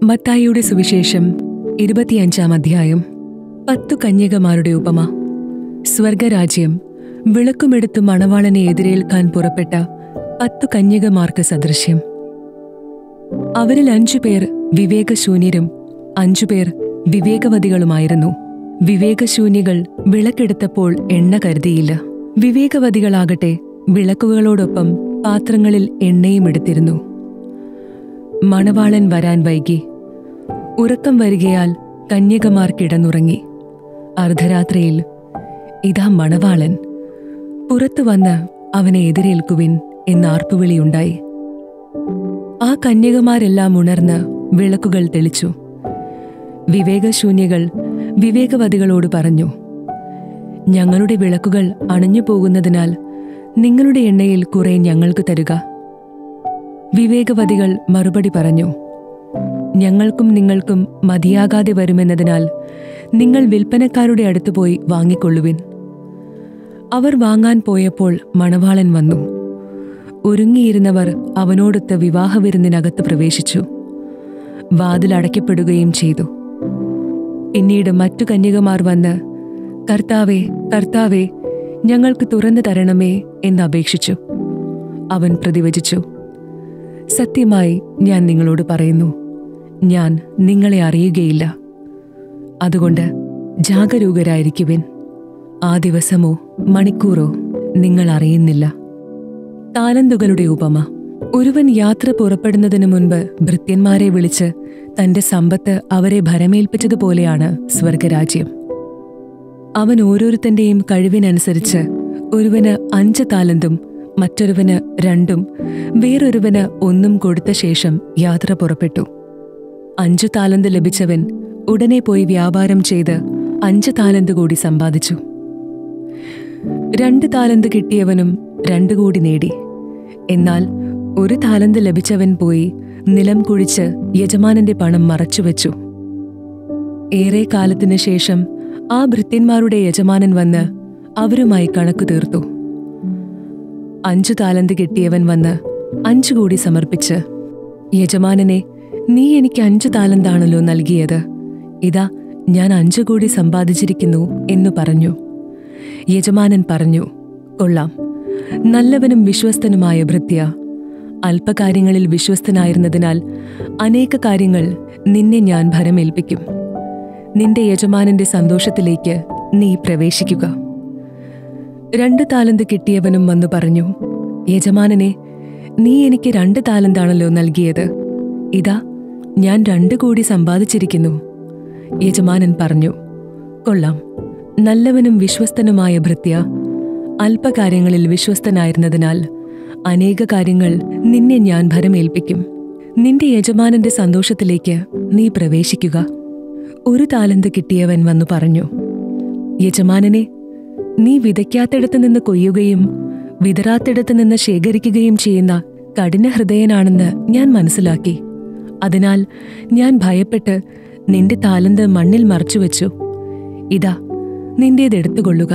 മത്തായിയുടെ സുവിശേഷം ഇരുപത്തിയഞ്ചാം അധ്യായം പത്തു കന്യകമാരുടെ ഉപമ സ്വർഗരാജ്യം വിളക്കുമെടുത്ത് മണവാളനെ എതിരേൽക്കാൻ പുറപ്പെട്ട പത്തു കന്യകമാർക്ക് സദൃശ്യം അവരിൽ അഞ്ചുപേർ വിവേകശൂന്യരും അഞ്ചുപേർ വിവേകവതികളുമായിരുന്നു വിവേകശൂന്യകൾ വിളക്കെടുത്തപ്പോൾ എണ്ണ കരുതിയില്ല വിവേകവതികളാകട്ടെ വിളക്കുകളോടൊപ്പം പാത്രങ്ങളിൽ എണ്ണയും എടുത്തിരുന്നു മണവാളൻ വരാൻ വൈകി ഉറക്കം വരികയാൽ കന്യകമാർ കിടന്നുറങ്ങി അർദ്ധരാത്രിയിൽ ഇതാ മണവാളൻ പുറത്തു വന്ന് അവനെ എതിരേൽക്കുവിൻ എന്ന ആർപ്പുവിളിയുണ്ടായി ആ കന്യകമാരെല്ലാം ഉണർന്ന് വിളക്കുകൾ തെളിച്ചു വിവേകശൂന്യകൾ വിവേകവതികളോട് പറഞ്ഞു ഞങ്ങളുടെ വിളക്കുകൾ അണഞ്ഞു പോകുന്നതിനാൽ നിങ്ങളുടെ എണ്ണയിൽ കുറെ ഞങ്ങൾക്ക് തരുക വിവേകവതികൾ മറുപടി പറഞ്ഞു ഞങ്ങൾക്കും നിങ്ങൾക്കും മതിയാകാതെ വരുമെന്നതിനാൽ നിങ്ങൾ വിൽപ്പനക്കാരുടെ അടുത്ത് പോയി വാങ്ങിക്കൊള്ളുവിൻ അവർ വാങ്ങാൻ പോയപ്പോൾ മണവാളൻ വന്നു ഒരുങ്ങിയിരുന്നവർ അവനോടൊത്ത് വിവാഹവിരുന്നിനകത്ത് പ്രവേശിച്ചു വാതിൽ അടയ്ക്കപ്പെടുകയും ചെയ്തു പിന്നീട് മറ്റു കന്യകമാർ വന്ന് കർത്താവേ കർത്താവേ ഞങ്ങൾക്ക് തുറന്നു തരണമേ എന്നപേക്ഷിച്ചു അവൻ പ്രതിവചിച്ചു സത്യമായി ഞാൻ നിങ്ങളോട് പറയുന്നു ഞാൻ നിങ്ങളെ അറിയുകയില്ല അതുകൊണ്ട് ജാഗരൂകരായിരിക്കുവിൻ ആ ദിവസമോ മണിക്കൂറോ നിങ്ങൾ അറിയുന്നില്ല താലന്തുകളുടെ ഉപമ ഒരുവൻ യാത്ര പുറപ്പെടുന്നതിനു മുൻപ് ഭൃത്യന്മാരെ വിളിച്ച് തന്റെ സമ്പത്ത് അവരെ ഭരമേൽപ്പിച്ചതുപോലെയാണ് സ്വർഗരാജ്യം അവൻ ഓരോരുത്തന്റെയും കഴിവിനനുസരിച്ച് ഒരുവന് അഞ്ച് താലന്തും മറ്റൊരുവന് രണ്ടും വേറൊരുവന് ഒന്നും കൊടുത്ത ശേഷം യാത്ര പുറപ്പെട്ടു അഞ്ചു താലന്ത് ലഭിച്ചവൻ ഉടനെ പോയി വ്യാപാരം ചെയ്ത് അഞ്ച് താലന്ത് കൂടി സമ്പാദിച്ചു രണ്ട് താലന്ത് കിട്ടിയവനും രണ്ടു കൂടി നേടി എന്നാൽ ഒരു താലന്ത് ലഭിച്ചവൻ പോയി നിലം കുഴിച്ച് യജമാനന്റെ പണം മറച്ചുവെച്ചു ഏറെ കാലത്തിനു ശേഷം ആ ഭൃത്യന്മാരുടെ യജമാനൻ വന്ന് അവരുമായി കണക്കു തീർത്തു അഞ്ചു താലന്ത് കിട്ടിയവൻ വന്ന് അഞ്ചു കൂടി സമർപ്പിച്ച് യജമാനനെ നീ എനിക്ക് അഞ്ചു താലന്താണല്ലോ നൽകിയത് ഇതാ ഞാൻ അഞ്ചു കൂടി സമ്പാദിച്ചിരിക്കുന്നു എന്നു പറഞ്ഞു യജമാനൻ പറഞ്ഞു കൊള്ളാം നല്ലവനും വിശ്വസ്തനുമായ ഭൃത്യ അല്പകാര്യങ്ങളിൽ വിശ്വസ്തനായിരുന്നതിനാൽ അനേക കാര്യങ്ങൾ നിന്നെ ഞാൻ ഭരമേൽപ്പിക്കും നിന്റെ യജമാനന്റെ സന്തോഷത്തിലേക്ക് നീ പ്രവേശിക്കുക രണ്ട് താലന്ത് കിട്ടിയവനും വന്നു പറഞ്ഞു യജമാനനെ നീ എനിക്ക് രണ്ട് താലന്താണല്ലോ നൽകിയത് ഇതാ ഞാൻ രണ്ടു കൂടി സമ്പാദിച്ചിരിക്കുന്നു യജമാനൻ പറഞ്ഞു കൊള്ളാം നല്ലവനും വിശ്വസ്തനുമായ ഭൃത്യ അല്പകാര്യങ്ങളിൽ വിശ്വസ്തനായിരുന്നതിനാൽ അനേക കാര്യങ്ങൾ നിന്നെ ഞാൻ ഭരമേൽപ്പിക്കും നിന്റെ യജമാനന്റെ സന്തോഷത്തിലേക്ക് നീ പ്രവേശിക്കുക ഒരു താലന്ത് കിട്ടിയവൻ വന്നു പറഞ്ഞു യജമാനനെ നീ വിതയ്ക്കാത്തിടത്ത് നിന്ന് കൊയ്യുകയും വിതറാത്തിടത്ത് നിന്ന് ശേഖരിക്കുകയും ചെയ്യുന്ന കഠിനഹൃദയനാണെന്ന് ഞാൻ മനസ്സിലാക്കി അതിനാൽ ഞാൻ ഭയപ്പെട്ട് നിന്റെ താലന്ത് മണ്ണിൽ മറച്ചുവെച്ചു ഇതാ നിന്റേതെടുത്തുകൊള്ളുക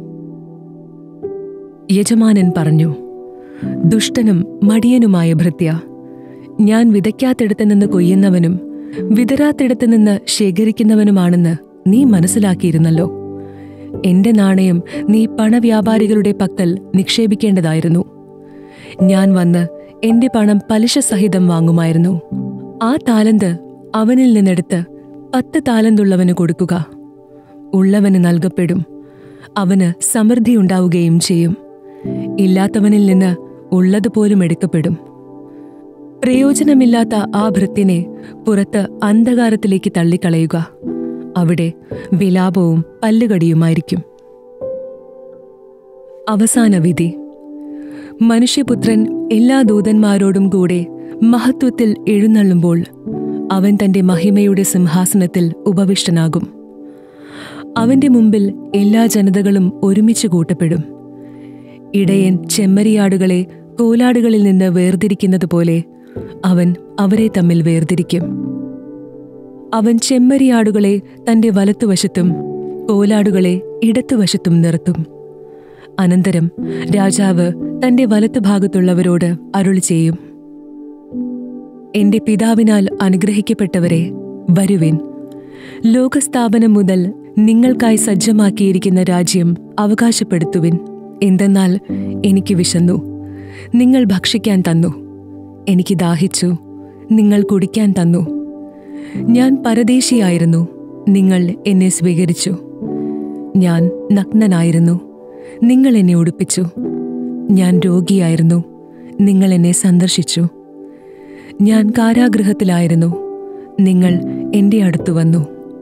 യജമാനൻ പറഞ്ഞു ദുഷ്ടനും മടിയനുമായ ഭൃത്യ ഞാൻ വിതയ്ക്കാത്തിടത്ത് നിന്ന് കൊയ്യുന്നവനും വിതരാത്തിടത്ത് നിന്ന് ശേഖരിക്കുന്നവനുമാണെന്ന് നീ മനസ്സിലാക്കിയിരുന്നല്ലോ എന്റെ നാണയം നീ പണവ്യാപാരികളുടെ പക്കൽ നിക്ഷേപിക്കേണ്ടതായിരുന്നു ഞാൻ വന്ന് എന്റെ പണം പലിശ സഹിതം വാങ്ങുമായിരുന്നു ആ താലന്ത് അവനിൽ നിന്നെടുത്ത് പത്ത് താലന്തുള്ളവന് കൊടുക്കുക ഉള്ളവന് നൽകപ്പെടും അവന് സമൃദ്ധിയുണ്ടാവുകയും ചെയ്യും ഇല്ലാത്തവനിൽ നിന്ന് ഉള്ളതുപോലും എടുക്കപ്പെടും പ്രയോജനമില്ലാത്ത ആ ഭൃത്യനെ പുറത്ത് അന്ധകാരത്തിലേക്ക് തള്ളിക്കളയുക അവിടെ വിലാപവും പല്ലുകടിയുമായിരിക്കും അവസാന വിധി മനുഷ്യപുത്രൻ എല്ലാ ദൂതന്മാരോടും കൂടെ മഹത്വത്തിൽ എഴുന്നള്ളുമ്പോൾ അവൻ തന്റെ മഹിമയുടെ സിംഹാസനത്തിൽ ഉപവിഷ്ടനാകും അവന്റെ മുമ്പിൽ എല്ലാ ജനതകളും ഒരുമിച്ച് കൂട്ടപ്പെടും ഇടയൻ ചെമ്മരിയാടുകളെ കോലാടുകളിൽ നിന്ന് വേർതിരിക്കുന്നത് പോലെ അവൻ അവരെ തമ്മിൽ വേർതിരിക്കും അവൻ ചെമ്മരിയാടുകളെ തന്റെ വലത്തുവശത്തും കോലാടുകളെ ഇടത്തുവശത്തും നിർത്തും അനന്തരം രാജാവ് തന്റെ വലത്തുഭാഗത്തുള്ളവരോട് അരുളി ചെയ്യും എന്റെ പിതാവിനാൽ അനുഗ്രഹിക്കപ്പെട്ടവരെ വരുവിൻ ലോകസ്ഥാപനം മുതൽ നിങ്ങൾക്കായി സജ്ജമാക്കിയിരിക്കുന്ന രാജ്യം അവകാശപ്പെടുത്തുവിൻ എന്തെന്നാൽ എനിക്ക് വിശന്നു നിങ്ങൾ ഭക്ഷിക്കാൻ തന്നു എനിക്ക് ദാഹിച്ചു നിങ്ങൾ കുടിക്കാൻ തന്നു ഞാൻ പരദേശിയായിരുന്നു നിങ്ങൾ എന്നെ സ്വീകരിച്ചു ഞാൻ നഗ്നനായിരുന്നു നിങ്ങൾ എന്നെ ഉടുപ്പിച്ചു ഞാൻ രോഗിയായിരുന്നു നിങ്ങൾ എന്നെ സന്ദർശിച്ചു ഞാൻ കാരാഗൃഹത്തിലായിരുന്നു നിങ്ങൾ എൻ്റെ അടുത്തു വന്നു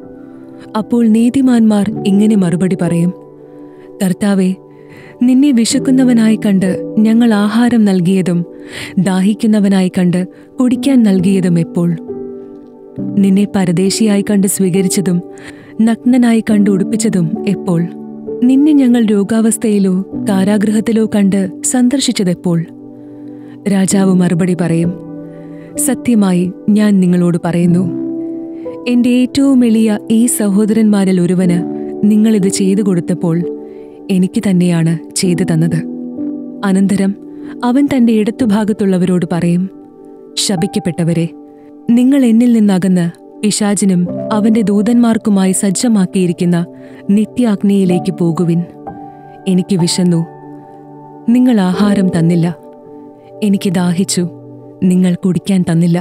അപ്പോൾ നീതിമാന്മാർ ഇങ്ങനെ മറുപടി പറയും കർത്താവെ നിന്നെ വിശക്കുന്നവനായി കണ്ട് ഞങ്ങൾ ആഹാരം നൽകിയതും ദാഹിക്കുന്നവനായി കണ്ട് കുടിക്കാൻ നൽകിയതും എപ്പോൾ നിന്നെ പരദേശിയായി കണ്ട് സ്വീകരിച്ചതും നഗ്നനായി കണ്ട് ഉടുപ്പിച്ചതും എപ്പോൾ നിന്നെ ഞങ്ങൾ രോഗാവസ്ഥയിലോ കാരാഗൃഹത്തിലോ കണ്ട് സന്ദർശിച്ചതെപ്പോൾ രാജാവ് മറുപടി പറയും സത്യമായി ഞാൻ നിങ്ങളോട് പറയുന്നു എന്റെ ഏറ്റവും എളിയ ഈ സഹോദരന്മാരിൽ ഒരുവന് നിങ്ങളിത് ചെയ്തു കൊടുത്തപ്പോൾ എനിക്ക് തന്നെയാണ് ചെയ്തു തന്നത് അനന്തരം അവൻ തന്റെ ഇടത്തുഭാഗത്തുള്ളവരോട് പറയും ശപിക്കപ്പെട്ടവരെ നിങ്ങൾ എന്നിൽ നിന്നകന്ന് പിശാചിനും അവന്റെ ദൂതന്മാർക്കുമായി സജ്ജമാക്കിയിരിക്കുന്ന നിത്യാഗ്നിയിലേക്ക് പോകുവിൻ എനിക്ക് വിശന്നു നിങ്ങൾ ആഹാരം തന്നില്ല എനിക്ക് ദാഹിച്ചു നിങ്ങൾ കുടിക്കാൻ തന്നില്ല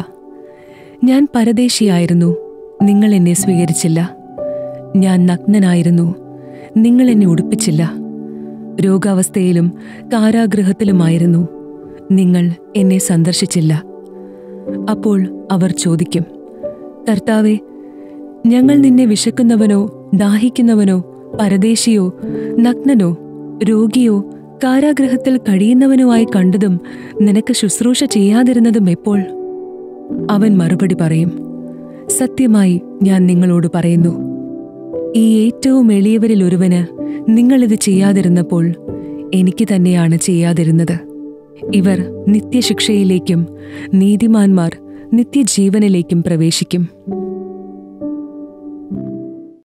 ഞാൻ പരദേശിയായിരുന്നു നിങ്ങൾ എന്നെ സ്വീകരിച്ചില്ല ഞാൻ നഗ്നനായിരുന്നു നിങ്ങൾ എന്നെ ഉടുപ്പിച്ചില്ല രോഗാവസ്ഥയിലും കാരാഗൃഹത്തിലുമായിരുന്നു നിങ്ങൾ എന്നെ സന്ദർശിച്ചില്ല അപ്പോൾ അവർ ചോദിക്കും കർത്താവെ ഞങ്ങൾ നിന്നെ വിശക്കുന്നവനോ ദാഹിക്കുന്നവനോ പരദേശിയോ നഗ്നനോ രോഗിയോ കാരാഗൃഹത്തിൽ കഴിയുന്നവനോ ആയി കണ്ടതും നിനക്ക് ശുശ്രൂഷ ചെയ്യാതിരുന്നതും എപ്പോൾ അവൻ മറുപടി പറയും സത്യമായി ഞാൻ നിങ്ങളോട് പറയുന്നു ഈ ഏറ്റവും എളിയവരിൽ ഒരുവന് നിങ്ങളിത് ചെയ്യാതിരുന്നപ്പോൾ എനിക്ക് തന്നെയാണ് ചെയ്യാതിരുന്നത് ഇവർ നിത്യശിക്ഷയിലേക്കും നീതിമാന്മാർ നിത്യജീവനിലേക്കും പ്രവേശിക്കും